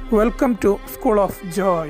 welcome to school of Joy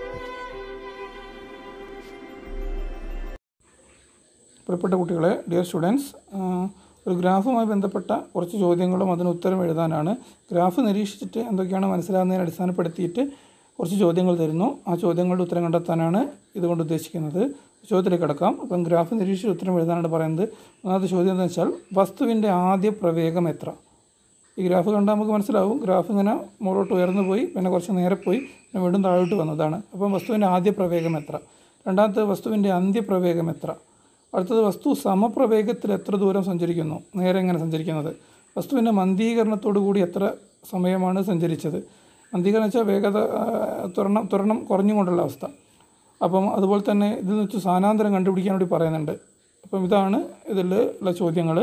പ്രിയപ്പെട്ട കുട്ടികളെ dear students ഒരു ഗ്രാഫുമായി ബന്ധപ്പെട്ട കുറച്ച് ചോദ്യങ്ങളും അതിന് ഉത്തരം എഴുതാനാണ് ഗ്രാഫ് നിരീക്ഷിച്ചിട്ട് എന്തൊക്കെയാണ് മനസ്സിലാകുന്നതിനെ അടിസ്ഥാനപ്പെടുത്തിയിട്ട് കുറച്ച് ചോദ്യങ്ങൾ തരുന്നു ആ ചോദ്യങ്ങളുടെ ഉത്തരം കണ്ടെത്താനാണ് ഇതുകൊണ്ട് ഉദ്ദേശിക്കുന്നത് ചോദ്യത്തിലേക്ക് കിടക്കാം അപ്പം ഗ്രാഫ് നിരീക്ഷിച്ച് ഉത്തരം എഴുതാനാണ് പറയുന്നത് ഒന്നാമത്തെ ചോദ്യം എന്താ വെച്ചാൽ വസ്തുവിൻ്റെ ആദ്യ പ്രവേഗം എത്ര ഈ ഗ്രാഫ് കണ്ടാൽ നമുക്ക് മനസ്സിലാവും ഗ്രാഫ് ഇങ്ങനെ മുകളോട്ട് ഉയർന്നു പോയി പിന്നെ കുറച്ച് നേരെ പോയി പിന്നെ വീണ്ടും താഴോട്ട് വന്നതാണ് അപ്പം വസ്തുവിൻ്റെ ആദ്യ പ്രവേഗം എത്ര രണ്ടാമത്തെ വസ്തുവിൻ്റെ അന്ത്യപ്രവേഗം എത്ര അടുത്തത് വസ്തു സമപ്രവേഗത്തിൽ എത്ര ദൂരം സഞ്ചരിക്കുന്നു നേരെ എങ്ങനെ സഞ്ചരിക്കുന്നത് വസ്തുവിൻ്റെ മന്ദീകരണത്തോടു കൂടി എത്ര സമയമാണ് സഞ്ചരിച്ചത് മന്ദീകരണം വെച്ചാൽ വേഗത ആ, ത്വരണം ത്വരണം കുറഞ്ഞുകൊണ്ടുള്ള അവസ്ഥ അപ്പം അതുപോലെ തന്നെ ഇതിൽ വെച്ച് സ്ഥാനാന്തരം കണ്ടുപിടിക്കാൻ വേണ്ടി പറയുന്നുണ്ട് അപ്പം ഇതാണ് ഇതിൽ ഉള്ള ചോദ്യങ്ങൾ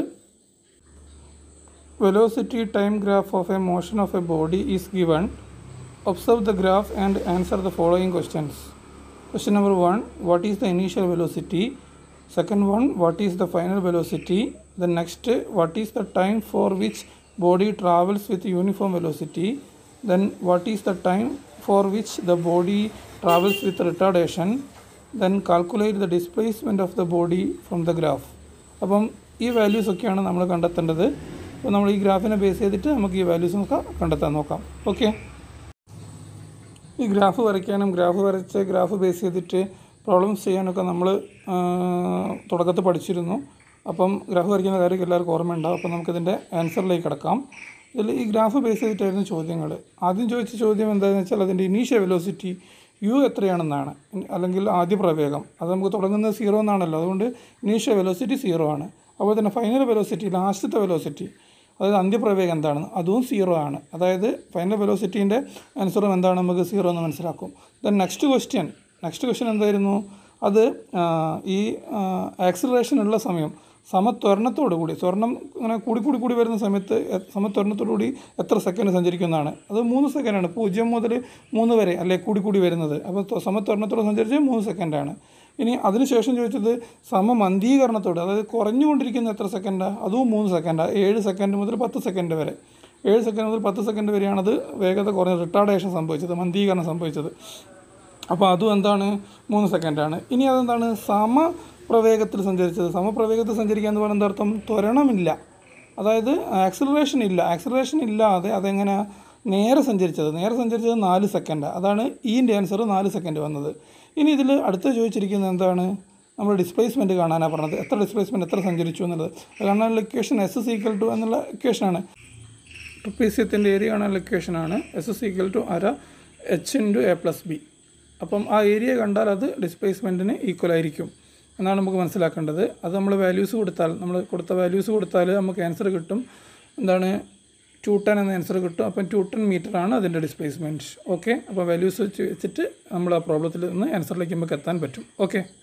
velocity time graph of a motion of a body is given observe the graph and answer the following questions question number 1 what is the initial velocity second one what is the final velocity the next what is the time for which body travels with uniform velocity then what is the time for which the body travels with retardation then calculate the displacement of the body from the graph അപ്പം ഈ values ഒക്കെയാണ് നമ്മൾ കണ്ടെത്തേണ്ടത് അപ്പോൾ നമ്മൾ ഈ ഗ്രാഫിനെ base ചെയ്തിട്ട് നമുക്ക് ഈ വാല്യൂസ് ഒക്കെ കണ്ടെത്താൻ നോക്കാം ഓക്കെ ഈ ഗ്രാഫ് വരയ്ക്കാനും ഗ്രാഫ് വരച്ച് ഗ്രാഫ് ബേസ് ചെയ്തിട്ട് പ്രോബ്ലംസ് ചെയ്യാനൊക്കെ നമ്മൾ തുടക്കത്തിൽ പഠിച്ചിരുന്നു അപ്പം ഗ്രാഫ് വരയ്ക്കുന്ന കാര്യം എല്ലാവർക്കും ഓർമ്മയുണ്ടാവും അപ്പം നമുക്കിതിൻ്റെ ആൻസറിലേക്ക് കിടക്കാം ഇതിൽ ഈ ഗ്രാഫ് ബേസ് ചെയ്തിട്ടായിരുന്നു ചോദ്യങ്ങൾ ആദ്യം ചോദിച്ച ചോദ്യം എന്താണെന്ന് വെച്ചാൽ അതിൻ്റെ ഇനീഷ്യൽ വെലോസിറ്റി യു എത്രയാണെന്നാണ് ഇൻ- അല്ലെങ്കിൽ ആദ്യ പ്രവേഗം അത് നമുക്ക് തുടങ്ങുന്നത് സീറോ എന്നാണല്ലോ അതുകൊണ്ട് ഇനീഷ്യൽ വെലോസിറ്റി സീറോ ആണ് അതുപോലെ തന്നെ ഫൈനൽ വെലോസിറ്റി ലാസ്റ്റത്തെ വെലോസിറ്റി അതായത് അന്ത്യപ്രവേഗം എന്താണ് അതും സീറോ ആണ് അതായത് ഫൈനൽ വെലോസിറ്റീൻ്റെ ആൻസറും എന്താണ് നമുക്ക് സീറോ എന്ന് മനസ്സിലാക്കും then next question next question എന്തായിരുന്നു അത് ആ, ഈ ആക്സിലറേഷൻ ഉള്ള സമയം സമത്വരണത്തോടു കൂടി സ്വർണം ഇങ്ങനെ കൂടി കൂടി കൂടി വരുന്ന സമയത്ത് എ- സമത്വരണത്തോടു കൂടി എത്ര സെക്കൻഡ് സഞ്ചരിക്കുന്നതാണ് അത് മൂന്ന് സെക്കൻഡാണ് പൂജ്യം മുതൽ മൂന്ന് വരെ അല്ലെ കൂടി കൂടി വരുന്നത് അപ്പോൾ ത്വ- സമത്വരണത്തോടെ സഞ്ചരിച്ച് മൂന്ന് സെക്കൻഡാണ് ഇനി അതിനുശേഷം ചോദിച്ചത് സമമന്ദീകരണത്തോട് അതായത് കുറഞ്ഞുകൊണ്ടിരിക്കുന്ന എത്ര സെക്കൻഡാണ് അതും മൂന്ന് സെക്കൻഡാണ് ഏഴ് സെക്കൻഡ് മുതൽ പത്ത് സെക്കൻഡ് വരെ ഏഴ് സെക്കൻഡ് മുതൽ പത്ത് സെക്കൻഡ് വരെയാണത് വേഗത കുറഞ്ഞ റിട്ടാർഡേഷൻ സംഭവിച്ചത് മന്ദീകരണം സംഭവിച്ചത് അപ്പോൾ അതും എന്താണ് മൂന്ന് സെക്കൻഡാണ് ഇനി അതെന്താണ് സമപ്രവേഗത്തിൽ സഞ്ചരിച്ചത് സമപ്രവേഗത്തിൽ സഞ്ചരിക്കുക എന്ന് പറയുന്നത് അർത്ഥം ത്വരണമില്ല അതായത് ആക്സിലറേഷൻ ഇല്ല ആക്സിലറേഷൻ ഇല്ലാതെ അതെങ്ങനെ നേരെ സഞ്ചരിച്ചത് നേരെ സഞ്ചരിച്ചത് നാല് സെക്കൻഡാണ് അതാണ് ഈൻ്റെ ആൻസർ നാല് സെക്കൻഡ് വന്നത് ഇനി ഇതിൽ അടുത്ത് ചോദിച്ചിരിക്കുന്നത് എന്താണ് നമ്മൾ ഡിസ്പ്ലേസ്മെൻറ്റ് കാണാനാണ് പറഞ്ഞത് എത്ര ഡിസ്പ്ലേസ്മെൻറ്റ് എത്ര സഞ്ചരിച്ചു എന്നുള്ളത് അത് കാണാനുള്ള equation S S equal to എന്നുള്ള ഇക്വേഷനാണ് ട്രിപ്പീസ്യത്തിൻ്റെ ഏരിയ കാണാനുള്ള ഇക്വേഷനാണ് എസ് എസ് ഈക്വൽ ടു അര H into A plus B അപ്പം ആ ഏരിയ കണ്ടാൽ അത് ഡിസ്പ്ലേസ്മെൻറ്റിന് ഈക്വൽ ആയിരിക്കും എന്നാണ് നമുക്ക് മനസ്സിലാക്കേണ്ടത് അത് നമ്മൾ വാല്യൂസ് കൊടുത്താൽ നമ്മൾ കൊടുത്ത വാല്യൂസ് കൊടുത്താൽ നമുക്ക് ആൻസർ കിട്ടും എന്താണ് ടു ടെൻ എന്ന ആൻസർ കിട്ടും അപ്പം ടു ടെൻ മീറ്ററാണ് അതിൻ്റെ ഡിസ്പ്ലേസ്മെൻറ്റ് ഓക്കെ അപ്പോൾ വാല്യൂസ് വെച്ച് വെച്ചിട്ട് നമ്മൾ ആ പ്രോബ്ലത്തിൽ നിന്ന് ആൻസറിലേക്ക് നമുക്ക് എത്താൻ പറ്റും ഓക്കെ